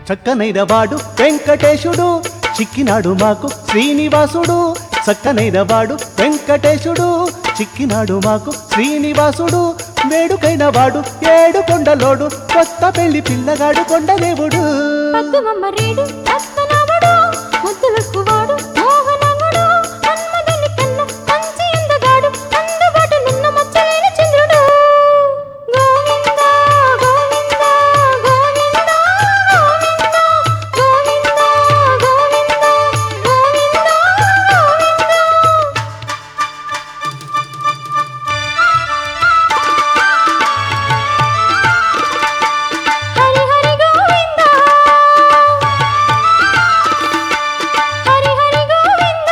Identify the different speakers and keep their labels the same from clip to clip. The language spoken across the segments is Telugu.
Speaker 1: చక్కనైన వాడు వెంకటేశుడు చిక్కినాడు మాకు శ్రీనివాసుడు చక్కనైన వాడు వెంకటేశుడు చిక్కినాడు మాకు శ్రీనివాసుడు వేడుకైన వాడు ఏడు కొండలోడు కొత్త పెళ్లి పిల్లగాడు కొండదేవుడు
Speaker 2: పద్దుమమ్మ రేడు పద్మనాభుడు ముద్దులకు వాడు మోహనంగుడు మన్మధుని కన్న మంచి అందగాడు అందుబాటు నిన్న మచ్చలేని చంద్రుడు గోవింద గోవింద గోవింద గోవింద గోవింద గోవింద హరి హరి గోవింద హరి హరి గోవింద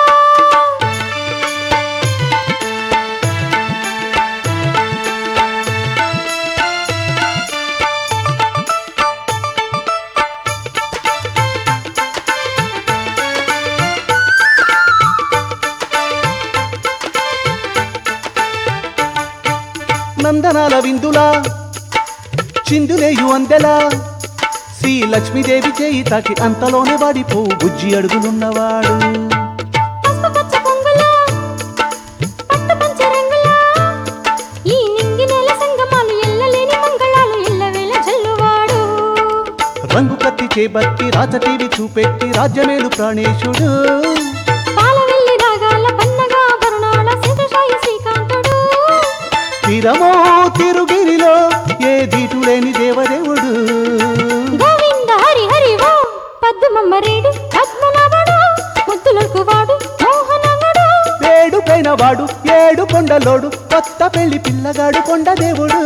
Speaker 1: నందనాల విందులా చిందులేయు అందెలా శ్రీ లక్ష్మీదేవి చేయి తాకి అంతలోనే వాడిపో బుజ్జి అడుగులున్నవాడు
Speaker 2: పసుపు పచ్చ పొంగులా పట్టు పంచ రంగులా ఈ నింగి నేల సంగమాలు ఎల్లలేని మంగళాలు ఎల్లవేళ జల్లువాడు
Speaker 1: రంగు కత్తి చేపట్టి రాజటీవి చూపెట్టి రాజ్యమేలు ప్రాణేశుడు
Speaker 2: పాలవెల్లి రాగాల పన్నగా వరుణాల శేషశాయి శ్రీకాంతుడు
Speaker 1: తిరమో తిరుగిరిలో ఏ దీటు లేని దేవదేవుడు
Speaker 2: గోవింద హరి హరి ఓ పద్మమ్మ రేడు పద్మనాభుడు ముద్దులకు వాడు మోహనముడు
Speaker 1: వేడుకైన వాడు ఏడు కొండలోడు కొత్త పెళ్లి పిల్లగాడు కొండదేవుడు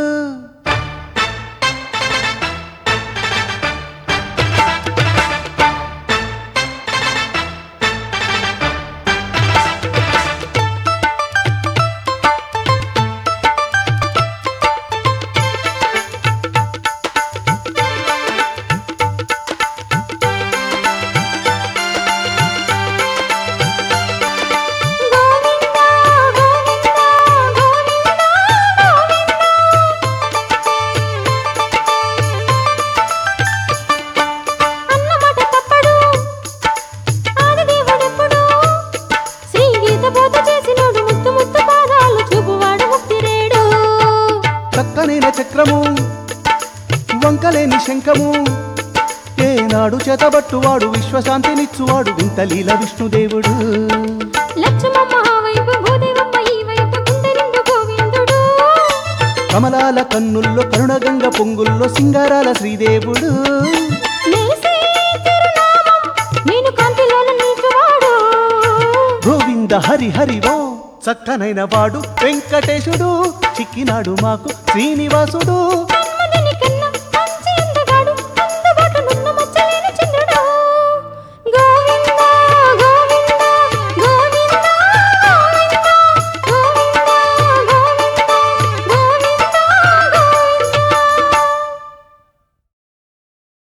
Speaker 2: గోవింద గోవింద గోవింద అన్నమాట తప్పడు ఆదిదేవుడెప్పుడు శ్రీ గీత బోధ చేసినోడు ముత్తు ముత్తు పాదాలు చూపువాడు ముక్తిరేడు
Speaker 1: చక్కనైన చక్రము వంకలేని శంఖము ఏనాడు చేతబట్టువాడు విశ్వశాంతినిచ్చువాడు వింతలీల విష్ణుదేవుడు
Speaker 2: లక్ష్మమ్మ ఆ వైపు భూదేవమ్మ ఈ వైపు గుండె నిండు గోవిందుడు
Speaker 1: కమలాల కన్నుల్లో కరుణగంగ పొంగుల్లో సింగారాల శ్రీదేవుడు
Speaker 2: మెరిసే తిరునామం నేను కాంతిలోన నిలిచువాడు
Speaker 1: గోవింద హరి హరి ఓ చక్కనైన వాడు వెంకటేశుడు చిక్కినాడు మాకు శ్రీనివాసుడు